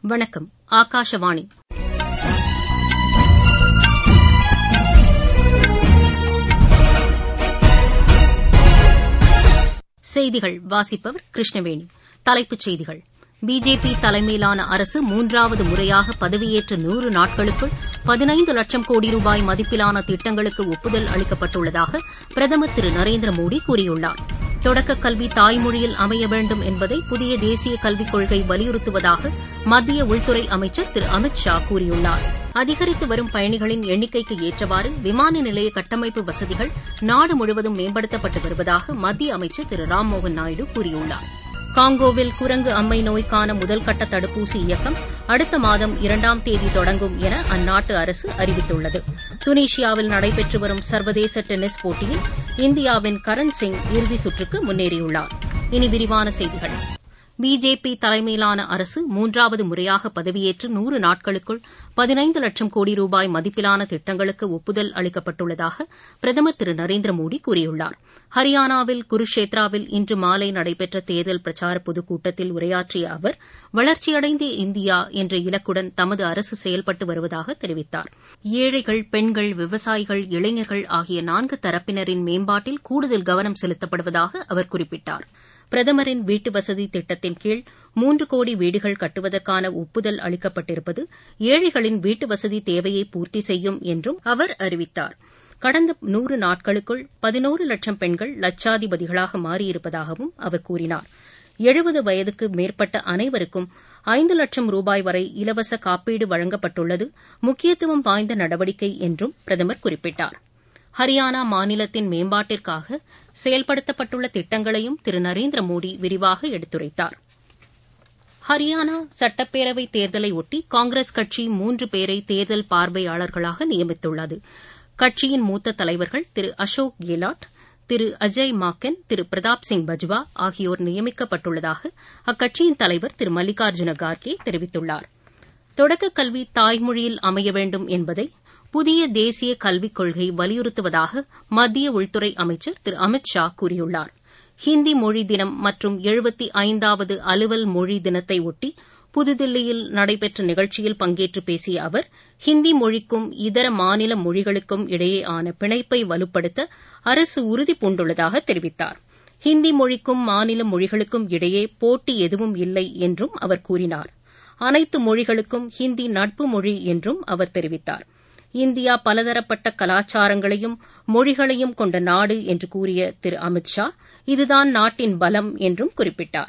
வணக்கம் ஆகாஷவாணி செய்திகள் வாசிப்பவர் கிருஷ்ணவேணி தலைப்புச் செய்திகள் பிஜேபி தலைமையிலான அரசு மூன்றாவது முறையாக பதவியேற்ற நூறு நாட்களுக்குள் பதினைந்து லட்சம் கோடி ரூபாய் மதிப்பிலான திட்டங்களுக்கு ஒப்புதல் அளிக்கப்பட்டுள்ளதாக பிரதமர் திரு நரேந்திர மோடி கூறியுள்ளார் தொடக்கக் கல்வி தாய்மொழியில் அமைய வேண்டும் என்பதை புதிய தேசிய கல்விக் கொள்கை வலியுறுத்துவதாக மத்திய உள்துறை அமைச்சர் திரு அமித் ஷா கூறியுள்ளார் அதிகரித்து வரும் பயணிகளின் எண்ணிக்கைக்கு ஏற்றவாறு விமான நிலைய கட்டமைப்பு வசதிகள் நாடு முழுவதும் மேம்படுத்தப்பட்டு வருவதாக மத்திய அமைச்சர் திரு ராம்மோகன் நாயுடு கூறியுள்ளார் காங்கோவில் குரங்கு அம்மை நோய்க்கான முதல்கட்ட தடுப்பூசி இயக்கம் அடுத்த மாதம் இரண்டாம் தேதி தொடங்கும் என அந்நாட்டு அரசு அறிவித்துள்ளது துனிஷியாவில் நடைபெற்று வரும் சர்வதேச டென்னிஸ் போட்டியில் இந்தியாவின் கரண் சிங் இறுதிச் சுற்றுக்கு முன்னேறியுள்ளார் இனி விரிவான செய்திகள் பிஜேபி தலைமையிலான அரசு மூன்றாவது முறையாக பதவியேற்று நூறு நாட்களுக்குள் பதினைந்து லட்சம் கோடி ரூபாய் மதிப்பிலான திட்டங்களுக்கு ஒப்புதல் அளிக்கப்பட்டுள்ளதாக பிரதமர் திரு நரேந்திர மோடி கூறியுள்ளார் ஹரியானாவில் குருஷேத்ராவில் இன்று மாலை நடைபெற்ற தேர்தல் பிரச்சார பொதுக்கூட்டத்தில் உரையாற்றிய அவர் வளர்ச்சியடைந்த இந்தியா என்ற இலக்குடன் தமது அரசு செயல்பட்டு வருவதாக தெரிவித்தார் ஏழைகள் பெண்கள் விவசாயிகள் இளைஞர்கள் ஆகிய நான்கு தரப்பினரின் மேம்பாட்டில் கூடுதல் கவனம் செலுத்தப்படுவதாக அவர் குறிப்பிட்டார் பிரதமரின் வீட்டுவசதி திட்டத்தின் கீழ் மூன்று கோடி வீடுகள் கட்டுவதற்கான ஒப்புதல் அளிக்கப்பட்டிருப்பது ஏழைகளின் வீட்டுவசதி தேவையை பூர்த்தி செய்யும் என்றும் அவர் அறிவித்தார் கடந்த நூறு நாட்களுக்குள் பதினோரு லட்சம் பெண்கள் லட்சாதிபதிகளாக மாறியிருப்பதாகவும் அவர் கூறினார் எழுபது வயதுக்கு மேற்பட்ட அனைவருக்கும் ஐந்து லட்சம் ரூபாய் வரை இலவச காப்பீடு வழங்கப்பட்டுள்ளது முக்கியத்துவம் வாய்ந்த நடவடிக்கை என்றும் பிரதமர் குறிப்பிட்டார் ஹரியானா மாநிலத்தின் மேம்பாட்டிற்காக செயல்படுத்தப்பட்டுள்ள திட்டங்களையும் திரு நரேந்திர மோடி விரிவாக எடுத்துரைத்தார் ஹரியானா சட்டப்பேரவைத் தேர்தலையொட்டி காங்கிரஸ் கட்சி மூன்று பேரை தேர்தல் பார்வையாளர்களாக நியமித்துள்ளது கட்சியின் மூத்த தலைவர்கள் திரு அசோக் கெலாட் திரு அஜய் மாக்கென் திரு பிரதாப் சிங் பஜ்வா ஆகியோர் நியமிக்கப்பட்டுள்ளதாக அக்கட்சியின் தலைவர் திரு மல்லிகார்ஜுன கார்கே தெரிவித்துள்ளார் தொடக்கக் கல்வி தாய்மொழியில் அமைய வேண்டும் என்பதை புதிய தேசிய கல்விக் கொள்கை வலியுறுத்துவதாக மத்திய உள்துறை அமைச்சர் திரு அமித் ஷா கூறியுள்ளார் ஹிந்தி மொழி தினம் மற்றும் எழுபத்தி ஐந்தாவது அலுவல் மொழி தினத்தையொட்டி புதுதில்லியில் நடைபெற்ற நிகழ்ச்சியில் பங்கேற்று பேசிய அவர் ஹிந்தி மொழிக்கும் இதர மாநில மொழிகளுக்கும் இடையேயான பிணைப்பை வலுப்படுத்த அரசு உறுதிபூண்டுள்ளதாக தெரிவித்தார் ஹிந்தி மொழிக்கும் மாநில மொழிகளுக்கும் இடையே போட்டி எதுவும் இல்லை என்றும் அவர் கூறினார் அனைத்து மொழிகளுக்கும் ஹிந்தி நட்பு மொழி என்றும் அவர் தெரிவித்தார் இந்தியா பலதரப்பட்ட கலாச்சாரங்களையும் மொழிகளையும் கொண்ட நாடு என்று கூறிய திரு அமித் ஷா இதுதான் நாட்டின் பலம் என்றும் குறிப்பிட்டார்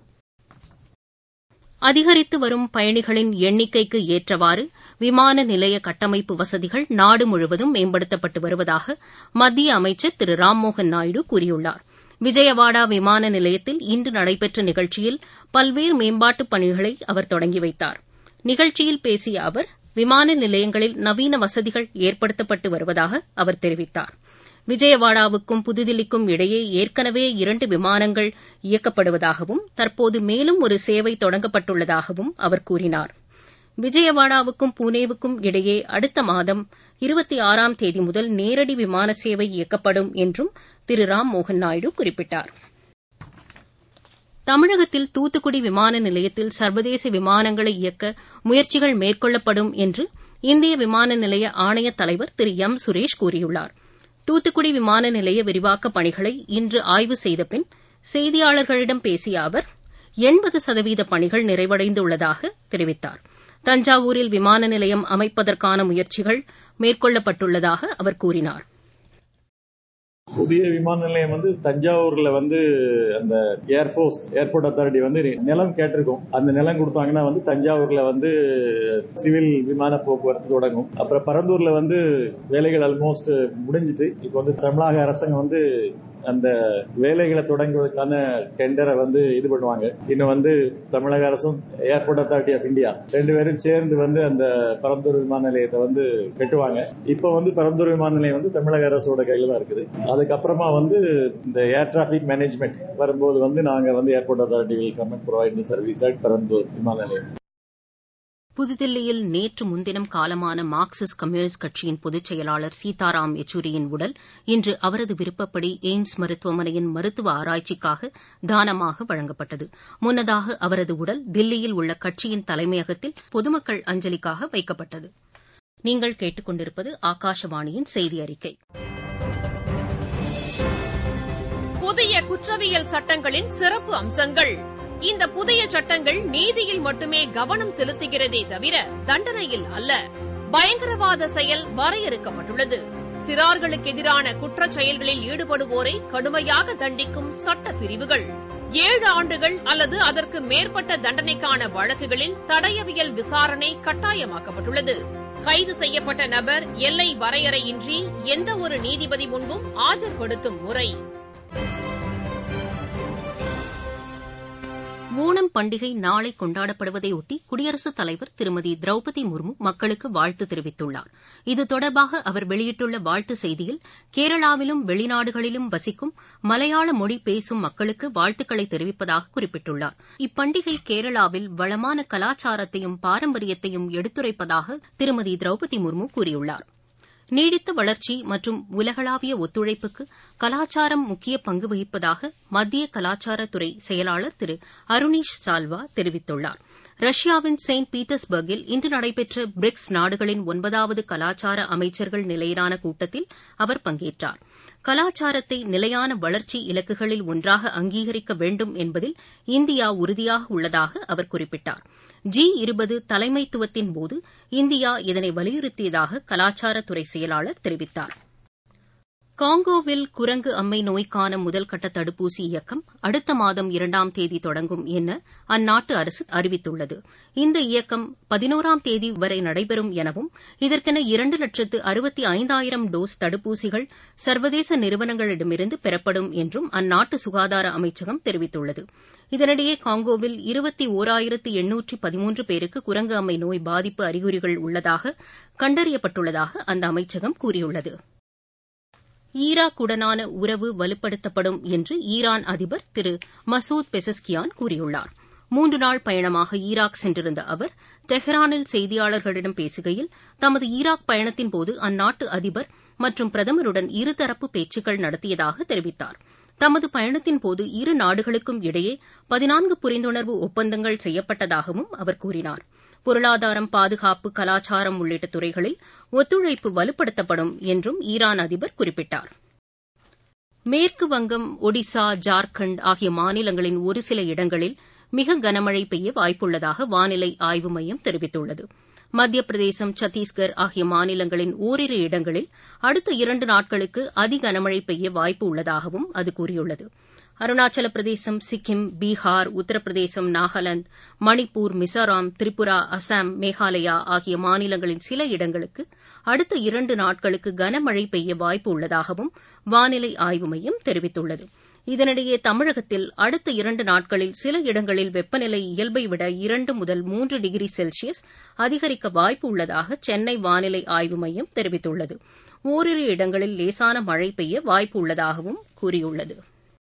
அதிகரித்து வரும் பயணிகளின் எண்ணிக்கைக்கு ஏற்றவாறு விமான நிலைய கட்டமைப்பு வசதிகள் நாடு முழுவதும் மேம்படுத்தப்பட்டு வருவதாக மத்திய அமைச்சர் திரு ராம்மோகன் நாயுடு கூறியுள்ளார் விஜயவாடா விமான நிலையத்தில் இன்று நடைபெற்ற நிகழ்ச்சியில் பல்வேறு மேம்பாட்டுப் பணிகளை அவர் தொடங்கி வைத்தார் நிகழ்ச்சியில் பேசிய அவர் விமான நிலையங்களில் நவீன வசதிகள் ஏற்படுத்தப்பட்டு வருவதாக அவர் தெரிவித்தார் விஜயவாடாவுக்கும் புதுதில்லிக்கும் இடையே ஏற்கனவே இரண்டு விமானங்கள் இயக்கப்படுவதாகவும் தற்போது மேலும் ஒரு சேவை தொடங்கப்பட்டுள்ளதாகவும் அவர் கூறினார் விஜயவாடாவுக்கும் புனேவுக்கும் இடையே அடுத்த மாதம் இருபத்தி ஆறாம் தேதி முதல் நேரடி விமான சேவை இயக்கப்படும் என்றும் திரு ராம்மோகன் நாயுடு குறிப்பிட்டார் தமிழகத்தில் தூத்துக்குடி விமான நிலையத்தில் சர்வதேச விமானங்களை இயக்க முயற்சிகள் மேற்கொள்ளப்படும் என்று இந்திய விமான நிலைய ஆணைய தலைவர் திரு எம் சுரேஷ் கூறியுள்ளார் தூத்துக்குடி விமான நிலைய விரிவாக்கப் பணிகளை இன்று ஆய்வு செய்தபின் செய்தியாளர்களிடம் பேசிய அவர் எண்பது சதவீத பணிகள் நிறைவடைந்துள்ளதாக தெரிவித்தார் தஞ்சாவூரில் விமான நிலையம் அமைப்பதற்கான முயற்சிகள் மேற்கொள்ளப்பட்டுள்ளதாக அவர் கூறினார் புதிய விமான நிலையம் வந்து தஞ்சாவூர்ல வந்து அந்த ஏர்போர்ஸ் ஏர்போர்ட் அத்தாரிட்டி வந்து நிலம் கேட்டிருக்கோம் அந்த நிலம் கொடுத்தாங்கன்னா வந்து தஞ்சாவூர்ல வந்து சிவில் விமான போக்குவரத்து தொடங்கும் அப்புறம் பரந்தூர்ல வந்து வேலைகள் ஆல்மோஸ்ட் முடிஞ்சிட்டு இப்போ வந்து தமிழக அரசாங்கம் வந்து அந்த வேலைகளை தொடங்குவதற்கான டெண்டரை வந்து இது பண்ணுவாங்க இன்னும் வந்து தமிழக அரசும் ஏர்போர்ட் அத்தாரிட்டி ஆஃப் இந்தியா ரெண்டு பேரும் சேர்ந்து வந்து அந்த பரந்தூர் விமான நிலையத்தை வந்து கட்டுவாங்க இப்போ வந்து பரந்தூர் விமான நிலையம் வந்து தமிழக அரசோட கையில தான் இருக்குது அதுக்கப்புறமா வந்து இந்த ஏர் டிராபிக் மேனேஜ்மெண்ட் வரும்போது வந்து நாங்க வந்து airport authority will come and provide service at Parandur விமான நிலையம் புதுதில்லியில் நேற்று முன்தினம் காலமான மார்க்சிஸ்ட் கம்யூனிஸ்ட் கட்சியின் பொதுச் செயலாளர் சீதாராம் யெச்சூரியின் உடல் இன்று அவரது விருப்பப்படி எய்ம்ஸ் மருத்துவமனையின் மருத்துவ ஆராய்ச்சிக்காக தானமாக வழங்கப்பட்டது முன்னதாக அவரது உடல் தில்லியில் உள்ள கட்சியின் தலைமையகத்தில் பொதுமக்கள் அஞ்சலிக்காக வைக்கப்பட்டது நீங்கள் கேட்டுக்கொண்டிருப்பது ஆகாஷவாணியின் செய்தி அறிக்கை புதிய குற்றவியல் சட்டங்களின் சிறப்பு அம்சங்கள் இந்த புதிய சட்டங்கள் நீதியில் மட்டுமே கவனம் செலுத்துகிறதே தவிர தண்டனையில் அல்ல பயங்கரவாத செயல் வரையறுக்கப்பட்டுள்ளது சிறார்களுக்கு எதிரான குற்றச் செயல்களில் ஈடுபடுவோரை கடுமையாக தண்டிக்கும் சட்ட பிரிவுகள் ஏழு ஆண்டுகள் அல்லது அதற்கு மேற்பட்ட தண்டனைக்கான வழக்குகளில் தடயவியல் விசாரணை கட்டாயமாக்கப்பட்டுள்ளது கைது செய்யப்பட்ட நபர் எல்லை வரையறையின்றி எந்த ஒரு நீதிபதி முன்பும் ஆஜர்படுத்தும் முறை ஓணம் பண்டிகை நாளை கொண்டாடப்படுவதையொட்டி குடியரசுத் தலைவர் திருமதி திரௌபதி முர்மு மக்களுக்கு வாழ்த்து தெரிவித்துள்ளார் இது தொடர்பாக அவர் வெளியிட்டுள்ள வாழ்த்து செய்தியில் கேரளாவிலும் வெளிநாடுகளிலும் வசிக்கும் மலையாள மொழி பேசும் மக்களுக்கு வாழ்த்துக்களை தெரிவிப்பதாக குறிப்பிட்டுள்ளார் இப்பண்டிகை கேரளாவில் வளமான கலாச்சாரத்தையும் பாரம்பரியத்தையும் எடுத்துரைப்பதாக திருமதி திரௌபதி முர்மு கூறியுள்ளார் நீடித்த வளர்ச்சி மற்றும் உலகளாவிய ஒத்துழைப்புக்கு கலாச்சாரம் முக்கிய பங்கு வகிப்பதாக மத்திய கலாச்சாரத்துறை செயலாளர் திரு அருணீஷ் சால்வா தெரிவித்துள்ளார் ரஷ்யாவின் செயின்ட் பீட்டர்ஸ்பர்கில் இன்று நடைபெற்ற பிரிக்ஸ் நாடுகளின் ஒன்பதாவது கலாச்சார அமைச்சர்கள் நிலையிலான கூட்டத்தில் அவர் பங்கேற்றார் கலாச்சாரத்தை நிலையான வளர்ச்சி இலக்குகளில் ஒன்றாக அங்கீகரிக்க வேண்டும் என்பதில் இந்தியா உறுதியாக உள்ளதாக அவர் குறிப்பிட்டார் ஜி இருபது தலைமைத்துவத்தின்போது இந்தியா இதனை வலியுறுத்தியதாக கலாச்சாரத்துறை செயலாளர் தெரிவித்தார் காங்கோவில் குரங்கு அம்மை நோய்க்கான முதல்கட்ட தடுப்பூசி இயக்கம் அடுத்த மாதம் இரண்டாம் தேதி தொடங்கும் என அந்நாட்டு அரசு அறிவித்துள்ளது இந்த இயக்கம் பதினோராம் தேதி வரை நடைபெறும் எனவும் இதற்கென இரண்டு லட்சத்து அறுபத்தி ஐந்தாயிரம் டோஸ் தடுப்பூசிகள் சர்வதேச நிறுவனங்களிடமிருந்து பெறப்படும் என்றும் அந்நாட்டு சுகாதார அமைச்சகம் தெரிவித்துள்ளது இதனிடையே காங்கோவில் இருபத்தி ஓராயிரத்து எண்ணூற்றி பதிமூன்று பேருக்கு குரங்கு அம்மை நோய் பாதிப்பு அறிகுறிகள் உள்ளதாக கண்டறியப்பட்டுள்ளதாக அந்த அமைச்சகம் கூறியுள்ளது ஈராக்குடனான உறவு வலுப்படுத்தப்படும் என்று ஈரான் அதிபர் திரு மசூத் பெசஸ்கியான் கூறியுள்ளார் மூன்று நாள் பயணமாக ஈராக் சென்றிருந்த அவர் டெஹ்ரானில் செய்தியாளர்களிடம் பேசுகையில் தமது ஈராக் பயணத்தின்போது அந்நாட்டு அதிபர் மற்றும் பிரதமருடன் இருதரப்பு பேச்சுக்கள் நடத்தியதாக தெரிவித்தார் தமது பயணத்தின்போது இரு நாடுகளுக்கும் இடையே பதினான்கு புரிந்துணர்வு ஒப்பந்தங்கள் செய்யப்பட்டதாகவும் அவர் கூறினார் பொருளாதாரம் பாதுகாப்பு கலாச்சாரம் உள்ளிட்ட துறைகளில் ஒத்துழைப்பு வலுப்படுத்தப்படும் என்றும் ஈரான் அதிபர் குறிப்பிட்டார் மேற்கு வங்கம் ஒடிசா ஜார்க்கண்ட் ஆகிய மாநிலங்களின் ஒரு சில இடங்களில் மிக கனமழை பெய்ய வாய்ப்புள்ளதாக வானிலை ஆய்வு மையம் தெரிவித்துள்ளது மத்திய பிரதேசம் சத்தீஸ்கர் ஆகிய மாநிலங்களின் ஓரிரு இடங்களில் அடுத்த இரண்டு நாட்களுக்கு அதி கனமழை பெய்ய வாய்ப்பு உள்ளதாகவும் அது கூறியுள்ளது அருணாச்சல பிரதேசம் சிக்கிம் பீகார் உத்தரப்பிரதேசம் நாகாலாந்து மணிப்பூர் மிசோராம் திரிபுரா அசாம் மேகாலயா ஆகிய மாநிலங்களின் சில இடங்களுக்கு அடுத்த இரண்டு நாட்களுக்கு கனமழை பெய்ய வாய்ப்பு உள்ளதாகவும் வானிலை ஆய்வு மையம் தெரிவித்துள்ளது இதனிடையே தமிழகத்தில் அடுத்த இரண்டு நாட்களில் சில இடங்களில் வெப்பநிலை இயல்பை விட இரண்டு முதல் மூன்று டிகிரி செல்சியஸ் அதிகரிக்க வாய்ப்பு உள்ளதாக சென்னை வானிலை ஆய்வு மையம் தெரிவித்துள்ளது ஓரிரு இடங்களில் லேசான மழை பெய்ய வாய்ப்பு உள்ளதாகவும் கூறியுள்ளது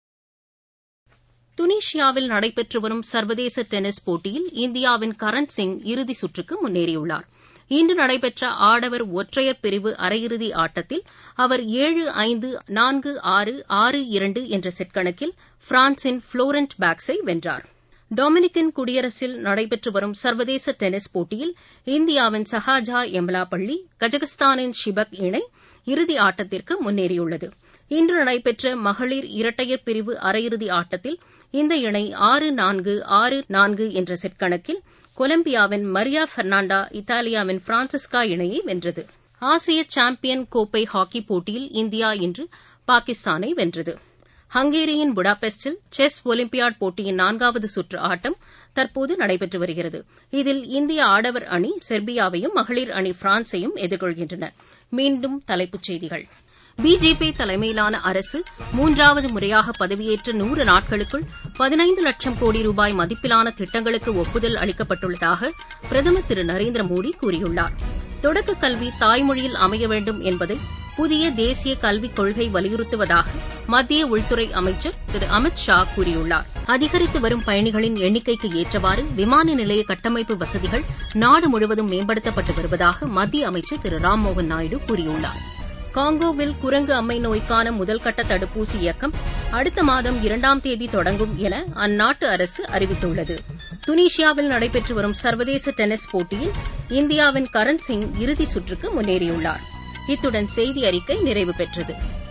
துனிஷியாவில் நடைபெற்று வரும் சர்வதேச டென்னிஸ் போட்டியில் இந்தியாவின் கரண் சிங் இறுதி சுற்றுக்கு முன்னேறியுள்ளார் இன்று நடைபெற்ற ஆடவர் ஒற்றையர் பிரிவு அரையிறுதி ஆட்டத்தில் அவர் ஏழு ஐந்து நான்கு ஆறு ஆறு இரண்டு என்ற செட் கணக்கில் பிரான்சின் புளோரண்ட் பேக்ஸை வென்றார் டொமினிக்கன் குடியரசில் நடைபெற்று வரும் சர்வதேச டென்னிஸ் போட்டியில் இந்தியாவின் சஹாஜா எம்லாபள்ளி கஜகஸ்தானின் ஷிபக் இணை இறுதி ஆட்டத்திற்கு முன்னேறியுள்ளது இன்று நடைபெற்ற மகளிர் இரட்டையர் பிரிவு அரையிறுதி ஆட்டத்தில் இந்த இணை ஆறு நான்கு ஆறு நான்கு என்ற செட் கணக்கில் கொலம்பியாவின் மரியா பெர்னாண்டா இத்தாலியாவின் பிரான்சிஸ்கா இணையை வென்றது ஆசிய சாம்பியன் கோப்பை ஹாக்கி போட்டியில் இந்தியா இன்று பாகிஸ்தானை வென்றது ஹங்கேரியின் புடாபெஸ்டில் செஸ் ஒலிம்பியாட் போட்டியின் நான்காவது சுற்று ஆட்டம் தற்போது நடைபெற்று வருகிறது இதில் இந்திய ஆடவர் அணி செர்பியாவையும் மகளிர் அணி பிரான்ஸையும் எதிர்கொள்கின்றன மீண்டும் தலைப்புச் செய்திகள் பிஜேபி தலைமையிலான அரசு மூன்றாவது முறையாக பதவியேற்ற நூறு நாட்களுக்குள் பதினைந்து லட்சம் கோடி ரூபாய் மதிப்பிலான திட்டங்களுக்கு ஒப்புதல் அளிக்கப்பட்டுள்ளதாக பிரதமர் திரு நரேந்திர மோடி கூறியுள்ளார் தொடக்க கல்வி தாய்மொழியில் அமைய வேண்டும் என்பதை புதிய தேசிய கல்விக் கொள்கை வலியுறுத்துவதாக மத்திய உள்துறை அமைச்சர் திரு அமித் ஷா கூறியுள்ளார் அதிகரித்து வரும் பயணிகளின் எண்ணிக்கைக்கு ஏற்றவாறு விமான நிலைய கட்டமைப்பு வசதிகள் நாடு முழுவதும் மேம்படுத்தப்பட்டு வருவதாக மத்திய அமைச்சர் திரு ராம்மோகன் நாயுடு கூறியுள்ளார் காங்கோவில் குரங்கு அம்மை நோய்க்கான முதல்கட்ட தடுப்பூசி இயக்கம் அடுத்த மாதம் இரண்டாம் தேதி தொடங்கும் என அந்நாட்டு அரசு அறிவித்துள்ளது துனிஷியாவில் நடைபெற்று வரும் சர்வதேச டென்னிஸ் போட்டியில் இந்தியாவின் கரண் சிங் இறுதிச் சுற்றுக்கு முன்னேறியுள்ளார் இத்துடன் செய்தி அறிக்கை நிறைவு பெற்றது